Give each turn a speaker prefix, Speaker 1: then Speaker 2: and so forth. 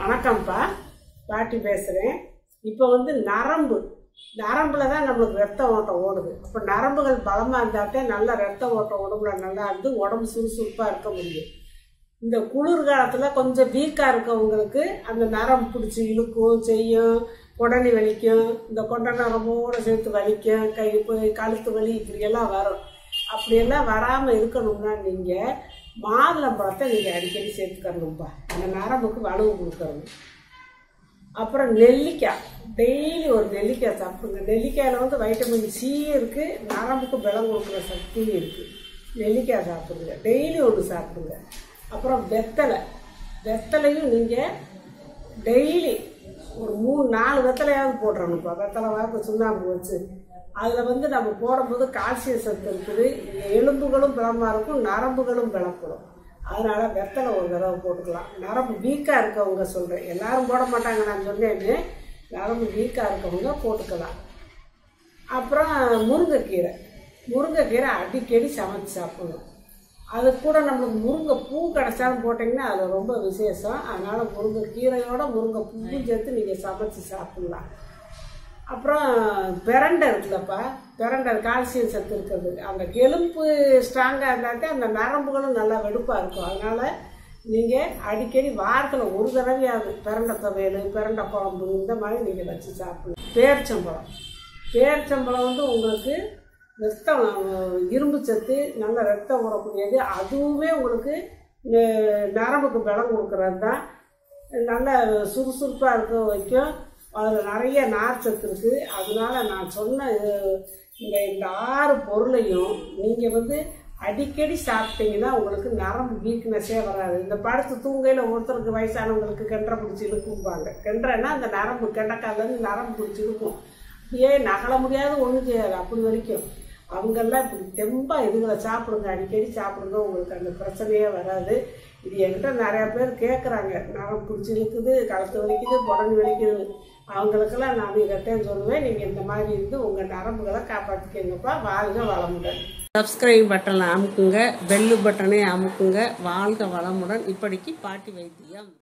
Speaker 1: வணக்கம்ப்பா பாட்டி பேசுகிறேன் இப்போ வந்து நரம்பு நரம்புல தான் நம்மளுக்கு ரத்த ஓட்டம் ஓடுது அப்போ நரம்புகள் பலமாக இருந்தாட்டே நல்ல ரத்த ஓட்டம் உடம்புல நல்லா இருந்து உடம்பு சுறுசுறுப்பாக இருக்க முடியும் இந்த குளிர் காலத்தில் கொஞ்சம் வீக்காக இருக்கவங்களுக்கு அந்த நரம்பு பிடிச்சி இழுக்கும் செய்யும் உடனே வலிக்கும் இந்த கொண்ட நரம்போட சேர்த்து வலிக்கும் கை போய் கழுத்து வலி இப்படியெல்லாம் வரும் அப்படியெல்லாம் வராமல் இருக்கணும்னா நீங்கள் மாதுளம்பழத்தை நீங்கள் அடிக்கடி சேர்த்துக்கணும்பா அந்த நரம்புக்கு வலுவு கொடுக்கணும் அப்புறம் நெல்லிக்காய் டெய்லி ஒரு நெல்லிக்காய் சாப்பிடுங்க நெல்லிக்காயில் வந்து வைட்டமின் சி இருக்குது நரம்புக்கு பலம் கொடுக்குற சக்தியும் இருக்குது நெல்லிக்காய் சாப்பிடுங்க டெய்லி ஒன்று சாப்பிடுங்க அப்புறம் வெத்தலை வெத்தலையும் நீங்கள் டெய்லி ஒரு மூணு நாலு வெத்தலையாவது போடுறணும்ப்பா வெத்தலை வாக்கு சுண்ணாம்பு வச்சு அதில் வந்து நம்ம போடும்போது கால்சியம் சத்து இருக்குது எலும்புகளும் பலமாக இருக்கும் நரம்புகளும் பலப்படும் அதனால வெத்தலை ஒரு தடவை போட்டுக்கலாம் நரம்பு வீக்காக இருக்கவங்க சொல்கிறேன் எல்லாரும் போட மாட்டாங்க நான் சொன்னேன்னு நரம்பு வீக்காக இருக்கவங்க போட்டுக்கலாம் அப்புறம் முருங்கைக்கீரை முருங்கைக்கீரை அடிக்கடி சமைச்சு சாப்பிடணும் அது கூட நம்மளுக்கு முருங்கை பூ கிடைச்சாலும் போட்டிங்கன்னா அது ரொம்ப விசேஷம் அதனால் முருங்கை கீரையோட முருங்கை பூவும் சேர்த்து நீங்கள் சமைச்சு சாப்பிட்லாம் அப்புறம் பிரண்டை இருக்குல்லப்பா பிரண்டை கால்சியம் சத்து இருக்கிறது அந்த எலும்பு ஸ்ட்ராங்காக இருந்தாக்கா அந்த நரம்புகளும் நல்லா வெடுப்பாக இருக்கும் அதனால் நீங்கள் அடிக்கடி வாரத்தில் ஒரு தடவையாவது பிரண்டை துவையல் பிரண்டை குழம்பு இந்த மாதிரி நீங்கள் வச்சு சாப்பிடலாம் பேரிச்சம்பழம் பேரிச்சம்பழம் வந்து உங்களுக்கு ரத்தம் இரும்பு சத்து நல்ல ரத்தம் ஊறக்கூடியது அதுவுமே உங்களுக்கு நெ- நரம்புக்கு பலம் கொடுக்கறது தான் நல்ல சுறுசுறுப்பாக இருக்க வைக்கும் அதில் நிறைய நார் சத்து இருக்குது அதனால நான் சொன்ன இது- இந்த இந்த ஆறு பொருளையும் நீங்கள் வந்து அடிக்கடி சாப்பிட்டீங்கன்னா உங்களுக்கு நரம்பு வீக்னஸே வராது இந்த படுத்து தூங்கையில் ஒருத்தருக்கு வயசானவங்களுக்கு கெண்டரை பிடிச்சி இழுக்கும்பாங்க கெண்டரைன்னா அந்த நரம்பு கெண்டைக்கால்லேருந்து நரம்பு பிடிச்சி இழுக்கும் ஏன் நகல முடியாது ஒன்றும் செய்யாது அப்படி வரைக்கும் அவங்கெல்லாம் இப்படி தெம்பா இதுகளை சாப்பிடுங்க அடிக்கடி சாப்பிடுங்க உங்களுக்கு அந்த பிரச்சனையே வராது இது என்கிட்ட நிறைய பேர் கேட்குறாங்க நரம் பிடிச்சி இழுக்குது கழுத்து வலிக்குது உடம்பு வலிக்குது அவங்களுக்கெல்லாம் நான் இதட்டையும் சொல்லுவேன் நீங்கள் இந்த மாதிரி இருந்து உங்கள் நரம்புகளை காப்பாற்றிக்கங்கப்பா வாழ்க வளமுடன் சப்ஸ்கிரைப் பட்டனை அமுக்குங்க பெல்லு பட்டனை அமுக்குங்க வாழ்க வளமுடன் இப்படிக்கு பாட்டி வைத்தியம்